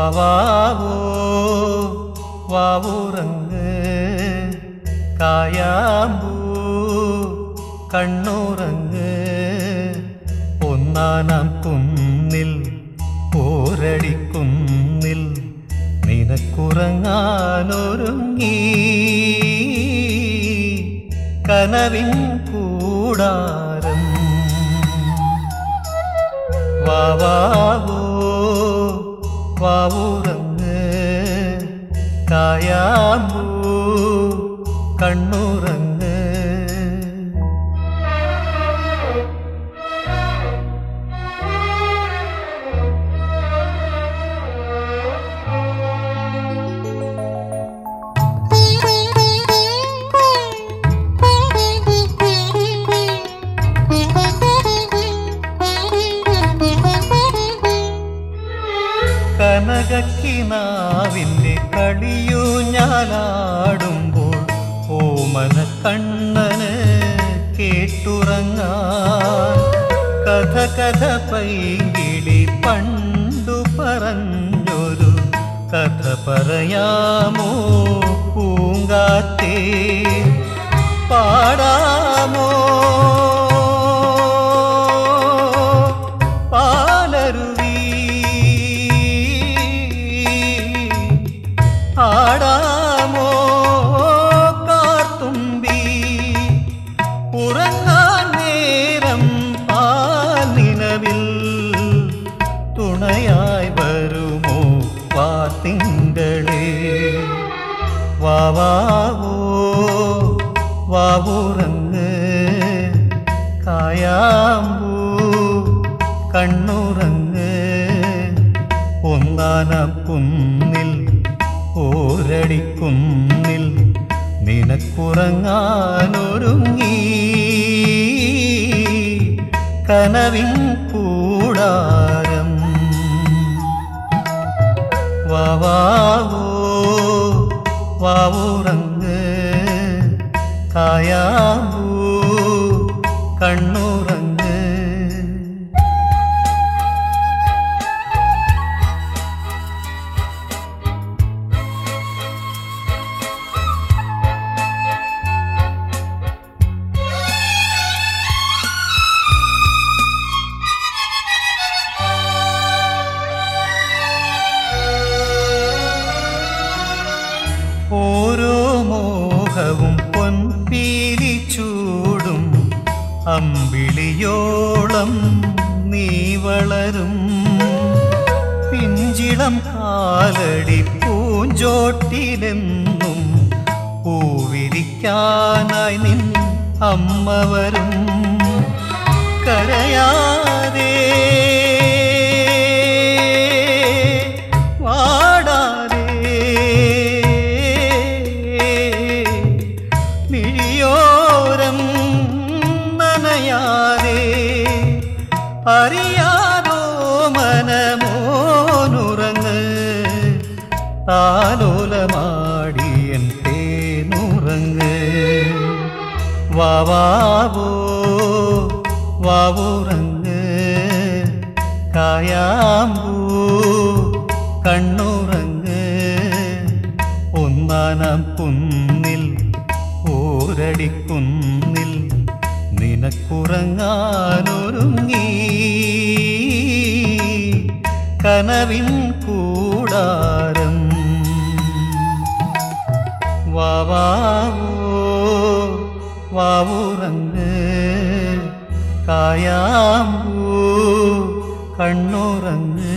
വാവാവോ വാവുറങ്ങ് കായാമ്പൂ കണ്ണുറങ്ങ് ഒന്നാനാം കുന്നിൽ പോരടിക്കുന്നിൽ നിനക്കുറങ്ങാനൊരുങ്ങി കനവിൻ കൂടാരം വാവാവോ വാവുറങ്ങ് കായാമ്പൂ കണ്ണുറങ്ങ് കനകക്കിനാവിൻ്റെ കളിയു ഞാലാടുമ്പോൾ ഓമന കണ്ണന് കേട്ടുറങ്ങാൻ കഥ കഥ പൈകിളി പണ്ടു പറഞ്ഞൊരു കഥ പറയാമോ പൂങ്കാത്തേ പാടാമോ പാലരുവി ആടാമോ കാർത്തുമ്പി ഉറങ്ങാൻ നേരം പാലിനവിൽ തുണയായി വരുമോ വാത്തിങ്കളേ വാവാവോ വാവുറങ്ങ് കായാമ്പൂ കണ്ണുറങ്ങ് ഒന്നാനാം കുന്നിൽ ഓരടിക്കുന്നിൽ നിനക്കുറങ്ങാനൊരുങ്ങി കനവിൻ കൂടാരം വാവാവോ വാവുറങ്ങ് കായാമ്പൂ കണ്ണുറങ്ങ് ഓരോ മോഹവും പൊൻപീലി ചൂടും അമ്പിളിയോളം നീ വളരും പിഞ്ചിളം കാലടി പൂഞ്ചോട്ടിലെന്നും പൂവിരിക്കാനായി നിൻ അമ്മ വരും കരയാതെ വാടാതെ മിഴിയോരം നനയാതെ അറിയാതോ മനമോനുറങ്ങ് താലോലമാടിയൻ തേനുറങ്ങ് വാവാവോ വാവുറങ്ങ് കായാമ്പൂ കണ്ണുറങ്ങ് ഒന്നാനാം കുന്നിൽ ഓരടിക്കുന്നിൽ നിനക്കുറങ്ങാനൊരുങ്ങി കനവിൻ കൂടാരം വാവാവോ വാവുറങ്ങ് കായാമ്പൂ കണ്ണുറങ്ങ്